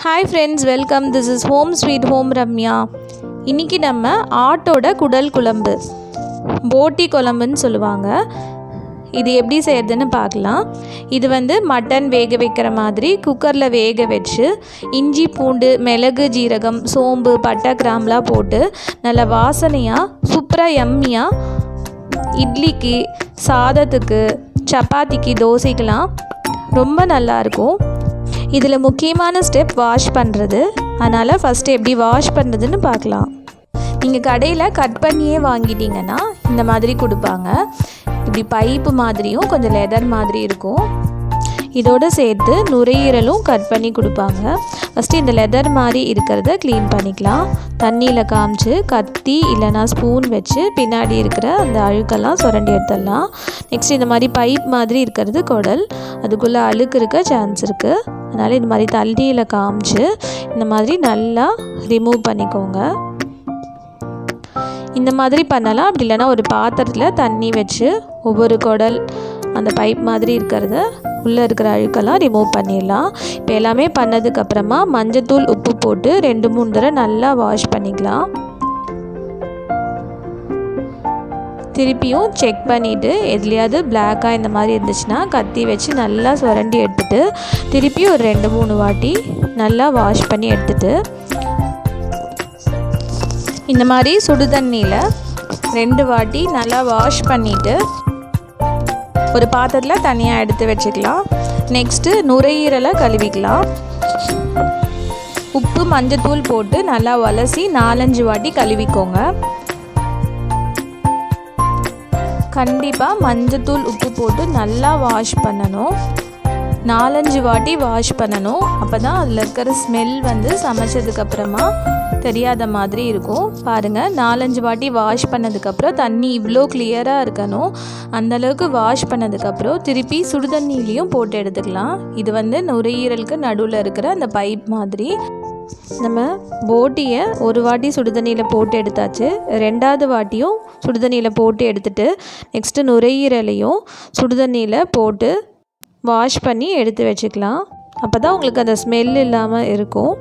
hi friends welcome this is home sweet home Ramya இன்றைக்கி நம்ம ஆட்டோட குடல் குழம்பு போட்டி குழம்புன்னு சொல்லுவாங்க இது எப்படி செய்யறதுன்னு பார்க்கலாம் இது வந்து மட்டன் வேக வைக்கிற மாதிரி குக்கரில் வேக வச்சு இஞ்சி பூண்டு மிளகு ஜீரகம் சோம்பு பட்டை கிராம்லாம் போட்டு நல்ல வாசனையாக சூப்பராக எம்மியாக இட்லிக்கு சாதத்துக்கு சப்பாத்திக்கு தோசைக்கெலாம் ரொம்ப நல்லாயிருக்கும் இதில் முக்கியமான ஸ்டெப் வாஷ் பண்ணுறது அதனால் ஃபஸ்ட்டு எப்படி வாஷ் பண்ணுறதுன்னு பார்க்கலாம் நீங்கள் கடையில் கட் பண்ணியே வாங்கிட்டீங்கன்னா இந்த மாதிரி கொடுப்பாங்க இப்படி பைப்பு மாதிரியும் கொஞ்சம் லெதர் மாதிரி இருக்கும் இதோடு சேர்த்து நுரையீரலும் கட் பண்ணி கொடுப்பாங்க ஃபஸ்ட்டு இந்த லெதர் மாதிரி இருக்கிறத க்ளீன் பண்ணிக்கலாம் தண்ணியில் காமிச்சு கத்தி இல்லைனா ஸ்பூன் வச்சு பின்னாடி இருக்கிற அந்த அழுக்கெல்லாம் சுரண்டி எடுத்துடலாம் நெக்ஸ்ட் இந்த மாதிரி பைப் மாதிரி இருக்கிறது குடல் அதுக்குள்ளே அழுக்கு இருக்க சான்ஸ் இருக்குது அதனால் இந்த மாதிரி தண்ணியில் காமிச்சு இந்த மாதிரி நல்லா ரிமூவ் பண்ணிக்கோங்க இந்த மாதிரி பண்ணலாம் அப்படி இல்லைன்னா ஒரு பாத்திரத்தில் தண்ணி வச்சு ஒவ்வொரு குடல் அந்த பைப் மாதிரி இருக்கிறத உள்ளே இருக்கிற அழுக்கெல்லாம் ரிமூவ் பண்ணிடலாம் இப்போ எல்லாமே பண்ணதுக்கப்புறமா மஞ்சத்தூள் உப்பு போட்டு ரெண்டு மூணு தடவை நல்லா வாஷ் பண்ணிக்கலாம் திருப்பியும் செக் பண்ணிவிட்டு எதுலையாவது பிளாக்காக இந்த மாதிரி இருந்துச்சுன்னா கத்தி வச்சு நல்லா சுரண்டி எடுத்துட்டு திருப்பி ஒரு ரெண்டு மூணு வாட்டி நல்லா வாஷ் பண்ணி எடுத்துட்டு இந்த மாதிரி சுடு தண்ணியில் ரெண்டு வாட்டி நல்லா வாஷ் பண்ணிவிட்டு ஒரு பாத்திரத்தில் தனியாக எடுத்து வச்சுக்கலாம் நெக்ஸ்ட்டு நுரையீரலை கழுவிக்கலாம் உப்பு மஞ்சத்தூள் போட்டு நல்லா வலசி நாலஞ்சு வாட்டி கழுவிக்கோங்க கண்டிப்பாக மஞ்சத்தூள் உப்பு போட்டு நல்லா வாஷ் பண்ணணும் நாலஞ்சு வாட்டி வாஷ் பண்ணணும் அப்போ தான் அதில் இருக்கிற ஸ்மெல் வந்து சமைச்சதுக்கப்புறமா தெரியாத மாதிரி இருக்கும் பாருங்கள் நாலஞ்சு வாட்டி வாஷ் பண்ணதுக்கப்புறம் தண்ணி இவ்வளோ கிளியராக இருக்கணும் அந்தளவுக்கு வாஷ் பண்ணதுக்கப்புறம் திருப்பி சுடு தண்ணியிலையும் போட்டு எடுத்துக்கலாம் இது வந்து நுரையீரலுக்கு நடுவில் இருக்கிற அந்த பைப் மாதிரி நம்ம போட்டியை ஒரு வாட்டி சுடுதண்ணியில் போட்டு எடுத்தாச்சு ரெண்டாவது வாட்டியும் சுடுதண்ணியில் போட்டு எடுத்துட்டு நெக்ஸ்ட்டு நுரையீரலையும் சுடுதண்ணியில் போட்டு வாஷ் பண்ணி எடுத்து வச்சுக்கலாம் அப்போ தான் உங்களுக்கு அந்த ஸ்மெல் இல்லாமல் இருக்கும்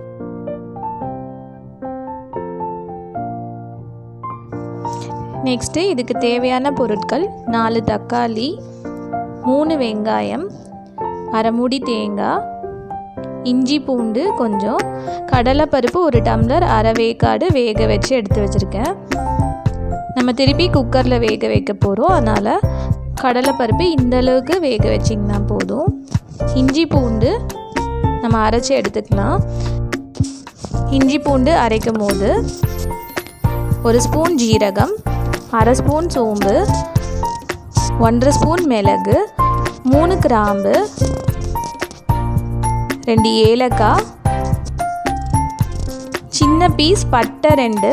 நெக்ஸ்ட்டு இதுக்கு தேவையான பொருட்கள் நாலு தக்காளி மூணு வெங்காயம் அரை மூடி தேங்காய் இஞ்சி பூண்டு கொஞ்சம் கடலைப்பருப்பு ஒரு டம்ளர் அரை வேக்காடு வேக வச்சு எடுத்து வச்சுருக்கேன் நம்ம திருப்பி குக்கரில் வேக வைக்க போகிறோம் அதனால் கடலைப்பருப்பு இந்த அளவுக்கு வேக வச்சிங்கன்னா போதும் இஞ்சி பூண்டு நம்ம அரைச்சி எடுத்துக்கலாம் இஞ்சி பூண்டு அரைக்கும் போது ஒரு ஸ்பூன் ஜீரகம் அரை ஸ்பூன் சோம்பு ஒன்றரை ஸ்பூன் மிளகு மூணு கிராம்பு ரெண்டு ஏலக்காய் சின்ன பீஸ் பட்டை ரெண்டு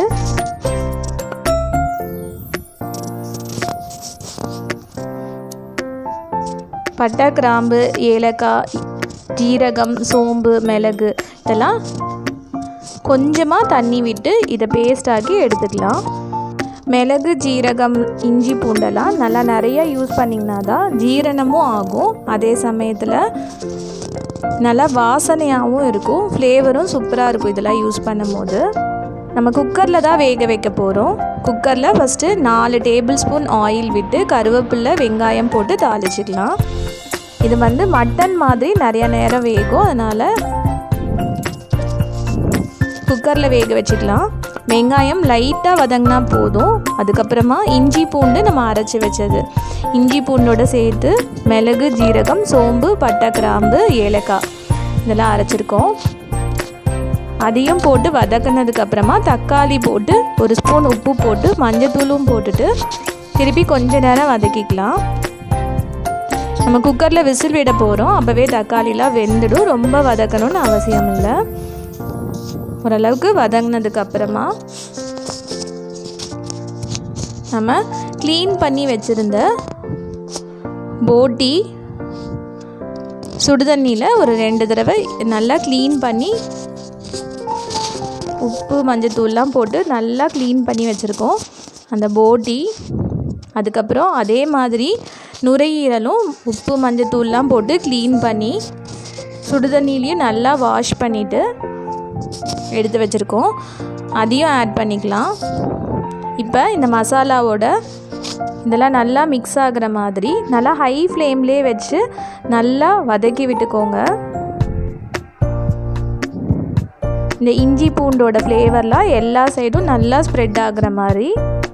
பட்டை கிராம்பு ஏலக்காய் ஜீரகம் சோம்பு மிளகு இதெல்லாம் கொஞ்சமாக தண்ணி விட்டு இதை பேஸ்ட் ஆக்கி எடுத்துக்கலாம் மிளகு ஜீரகம் இஞ்சி பூண்டெல்லாம் நல்லா நிறையா யூஸ் பண்ணிங்கன்னா தான் ஜீரணமும் ஆகும் அதே சமயத்தில் நல்லா வாசனையாகவும் இருக்கும் ஃப்ளேவரும் சூப்பராக இருக்கும் இதெல்லாம் யூஸ் பண்ணும்போது நம்ம குக்கரில் தான் வேக வைக்க போகிறோம் குக்கரில் ஃபஸ்ட்டு நாலு டேபிள் ஸ்பூன் ஆயில் விட்டு கருவேப்பில்லை வெங்காயம் போட்டு தாளிச்சிக்கலாம் இது வந்து மட்டன் மாதிரி நிறைய நேரம் வேகும் அதனால் குக்கரில் வேக வச்சுக்கலாம் வெங்காயம் லைட்டாக வதங்கினா போதும் அதுக்கப்புறமா இஞ்சி பூண்டு நம்ம அரைச்சி வச்சது இஞ்சி பூண்டோட சேர்த்து மிளகு ஜீரகம் சோம்பு பட்டை கிராம்பு ஏலக்காய் இதெல்லாம் அரைச்சிருக்கோம் அதையும் போட்டு வதக்கினதுக்கப்புறமா தக்காளி போட்டு ஒரு ஸ்பூன் உப்பு போட்டு மஞ்சத்தூளும் போட்டுட்டு திருப்பி கொஞ்ச நேரம் வதக்கிக்கலாம் நம்ம குக்கரில் விசில் விட போகிறோம் அப்போவே தக்காளிலாம் வெந்துடும் ரொம்ப வதக்கணும்னு அவசியம் இல்லை ஓரளவுக்கு வதங்கினதுக்கப்புறமா நம்ம க்ளீன் பண்ணி வச்சுருந்த போட்டி சுடுதண்ணியில் ஒரு ரெண்டு தடவை நல்லா க்ளீன் பண்ணி உப்பு மஞ்சத்தூள்லாம் போட்டு நல்லா க்ளீன் பண்ணி வச்சுருக்கோம் அந்த போட்டி அதுக்கப்புறம் அதே மாதிரி நுரையீரலும் உப்பு மஞ்சத்தூள்லாம் போட்டு க்ளீன் பண்ணி சுடுதண்ணிலையும் நல்லா வாஷ் பண்ணிவிட்டு எடுத்து வச்சுருக்கோம் அதையும் ஆட் பண்ணிக்கலாம் இப்போ இந்த மசாலாவோட இதெல்லாம் நல்லா மிக்ஸ் ஆகிற மாதிரி நல்லா ஹை ஃப்ளேம்லேயே வச்சு நல்லா வதக்கி விட்டுக்கோங்க இந்த இஞ்சி பூண்டோட ஃப்ளேவர்லாம் எல்லா சைடும் நல்லா ஸ்ப்ரெட் ஆகுற மாதிரி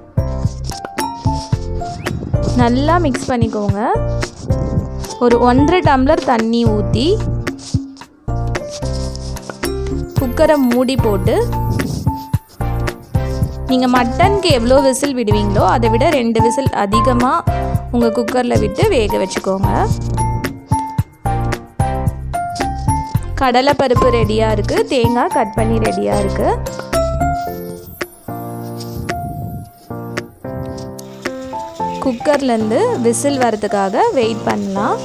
நல்லா மிக்ஸ் பண்ணிக்கோங்க ஒரு ஒன்றரை டம்ளர் தண்ணி ஊற்றி குக்கரை மூடி போட்டு நீங்கள் மட்டனுக்கு எவ்வளோ விசில் விடுவீங்களோ அதை விட ரெண்டு விசில் அதிகமாக உங்கள் குக்கரில் விட்டு வேக வச்சுக்கோங்க கடலைப்பருப்பு ரெடியாக இருக்குது தேங்காய் கட் பண்ணி ரெடியாக இருக்குது குக்கர்லேருந்து விசில் வரதுக்காக வெயிட் பண்ணலாம்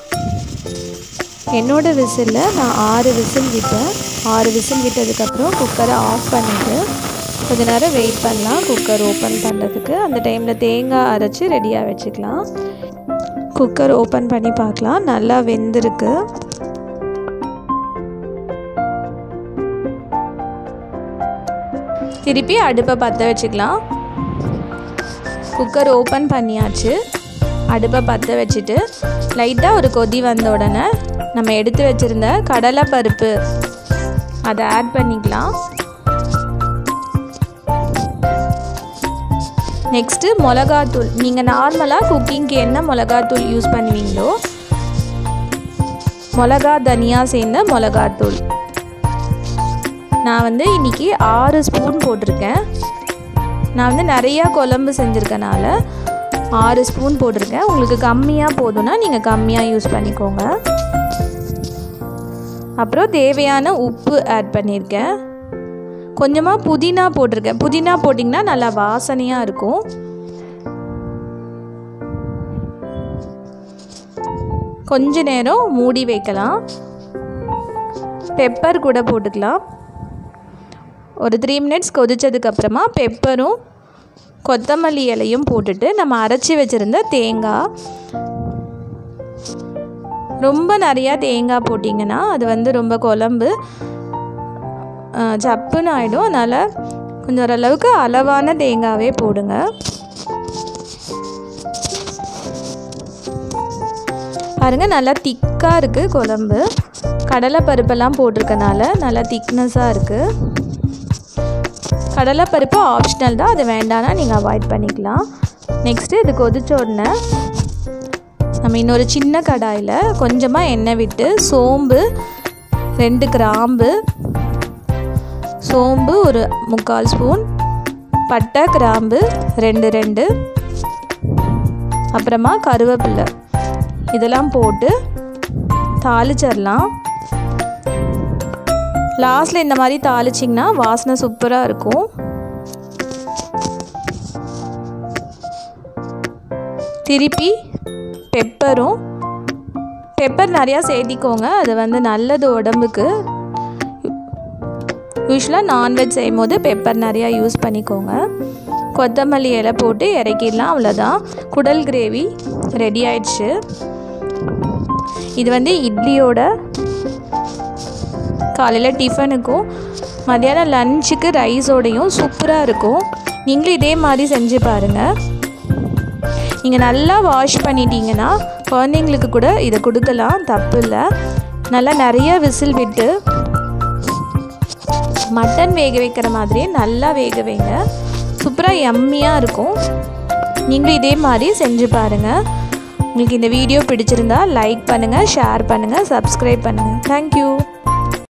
என்னோடய விசிலில் நான் ஆறு விசில் விட்டேன் ஆறு விசில் விட்டதுக்கப்புறம் குக்கரை ஆஃப் பண்ணிவிட்டு கொஞ்ச நேரம் வெயிட் பண்ணலாம் குக்கர் ஓப்பன் பண்ணுறதுக்கு அந்த டைமில் தேங்காய் அரைச்சி ரெடியாக வச்சுக்கலாம் குக்கர் ஓப்பன் பண்ணி பார்க்கலாம் நல்லா வெந்திருக்கு திருப்பி அடுப்பை பற்ற வச்சுக்கலாம் குக்கர் ஓப்பன் பண்ணியாச்சு அடுப்பை பற்ற வச்சுட்டு லைட்டாக ஒரு கொதி வந்த உடனே நம்ம எடுத்து வச்சுருந்த கடலை பருப்பு அதை ஆட் பண்ணிக்கலாம் நெக்ஸ்ட்டு மிளகாத்தூள் நீங்கள் நார்மலாக குக்கிங்க்கு என்ன மிளகாத்தூள் யூஸ் பண்ணுவீங்களோ மிளகா தனியா சேர்ந்த மிளகாத்தூள் நான் வந்து இன்றைக்கி ஆறு ஸ்பூன் போட்டிருக்கேன் நான் வந்து நிறையா குழம்பு செஞ்சுருக்கனால ஆறு ஸ்பூன் போட்டிருக்கேன் உங்களுக்கு கம்மியாக போதும்னா நீங்கள் கம்மியாக யூஸ் பண்ணிக்கோங்க அப்புறம் தேவையான உப்பு ஆட் பண்ணியிருக்கேன் கொஞ்சமாக புதினா போட்டிருக்கேன் புதினா போட்டிங்கன்னா நல்லா வாசனையாக இருக்கும் கொஞ்ச நேரம் மூடி வைக்கலாம் பெப்பர் கூட போட்டுக்கலாம் ஒரு த்ரீ மினிட்ஸ் கொதித்ததுக்கப்புறமா பெப்பரும் கொத்தமல்லி இலையும் போட்டுட்டு நம்ம அரைச்சி வச்சுருந்த தேங்காய் ரொம்ப நிறையா தேங்காய் போட்டிங்கன்னா அது வந்து ரொம்ப குழம்பு சப்புன்னு ஆகிடும் அதனால் கொஞ்சம் ஓரளவுக்கு அளவான தேங்காவே போடுங்க பாருங்கள் நல்லா திக்காக இருக்குது குழம்பு கடலை பருப்பெல்லாம் போட்டிருக்கனால நல்லா திக்னஸாக இருக்குது கடலைப்பருப்பு ஆப்ஷனல் தான் அது வேண்டாம்னா நீங்கள் அவாய்ட் பண்ணிக்கலாம் நெக்ஸ்ட்டு இது கொதிச்ச உடனே நம்ம இன்னொரு சின்ன கடாயில் கொஞ்சமாக எண்ணெய் விட்டு சோம்பு ரெண்டு கிராம்பு சோம்பு ஒரு முக்கால் ஸ்பூன் பட்டை கிராம்பு ரெண்டு ரெண்டு அப்புறமா கருவேப்பிலை இதெல்லாம் போட்டு தாளிச்சிடலாம் லாஸ்ட்டில் இந்த மாதிரி தாளிச்சிங்கன்னா வாசனை சூப்பராக இருக்கும் திருப்பி பெப்பரும் பெப்பர் நிறையா சேர்த்திக்கோங்க அது வந்து நல்லது உடம்புக்கு யூஸ்வலாக நான்வெஜ் செய்யும் போது பெப்பர் நிறையா யூஸ் பண்ணிக்கோங்க கொத்தமல்லி இலை போட்டு இறக்கிடலாம் அவ்வளோதான் குடல் கிரேவி ரெடி ஆயிடுச்சு இது வந்து இட்லியோட காலையில் டிஃபனுக்கும் மத்தியானம் லஞ்சுக்கு ரைஸோடையும் சூப்பராக இருக்கும் நீங்களும் இதே மாதிரி செஞ்சு பாருங்கள் நீங்கள் நல்லா வாஷ் பண்ணிட்டீங்கன்னா குழந்தைங்களுக்கு கூட இதை கொடுக்கலாம் தப்பு இல்லை நல்லா நிறைய விசில் விட்டு மட்டன் வேக வைக்கிற மாதிரியே நல்லா வேக வைங்க சூப்பராக எம்மியாக இருக்கும் நீங்களும் இதே மாதிரி செஞ்சு பாருங்கள் உங்களுக்கு இந்த வீடியோ பிடிச்சிருந்தா லைக் பண்ணுங்கள் ஷேர் பண்ணுங்கள் சப்ஸ்கிரைப் பண்ணுங்கள் தேங்க்யூ